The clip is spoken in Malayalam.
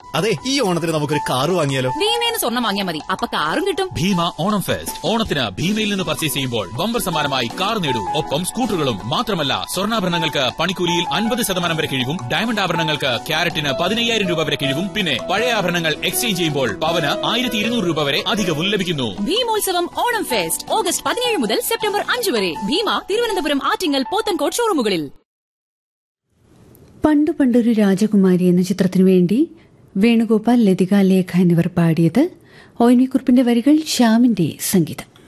അതെ ഈ ഓണത്തിന് നമുക്കൊരു കാറ് വാങ്ങിയാലോ ഭീമേന്ന് സ്വർണം വാങ്ങിയാൽ മതി അപ്പൊ കാറും കിട്ടും ഭീമ ഓണം ഫെസ്റ്റ് ഓണത്തിന് ഭീമയിൽ നിന്ന് പർച്ചേസ് ചെയ്യുമ്പോൾ ബമ്പർ സമ്മാനമായി കാർ നേടൂ ഒപ്പം സ്കൂട്ടറുകളും മാത്രമല്ല സ്വർണ്ണാഭരണങ്ങൾക്ക് പണിക്കൂലിയിൽ അൻപത് ശതമാനം വരെ കിഴിവും ഡയമണ്ട് ആഭരണങ്ങൾക്ക് ക്യാരറ്റിന് പതിനയ്യായിരം രൂപ വരെ കിഴിവും പിന്നെ പഴയ ആഭരണങ്ങൾ എക്സ്ചേഞ്ച് ചെയ്യുമ്പോൾ പവന് ആയിരത്തി ഇരുന്നൂറ് രൂപ വരെ അധികവും ലഭിക്കുന്നു ഭീമോത്സവം ഓണം ഫെസ്റ്റ് ഓഗസ്റ്റ് പതിനേഴ് മുതൽ സെപ്റ്റംബർ അഞ്ച് വരെ ഭീമ തിരുവനന്തപുരം ആറ്റിങ്ങൽ പോത്തൻകോട് ഷോറൂമുകളിൽ പണ്ടു പണ്ടൊരു രാജകുമാരി എന്ന ചിത്രത്തിനു വേണ്ടി വേണുഗോപാൽ ലതിക ലേഖ എന്നിവർ പാടിയത് ഒ എൻ വി കുറിപ്പിന്റെ വരികൾ ശ്യാമിന്റെ സംഗീതം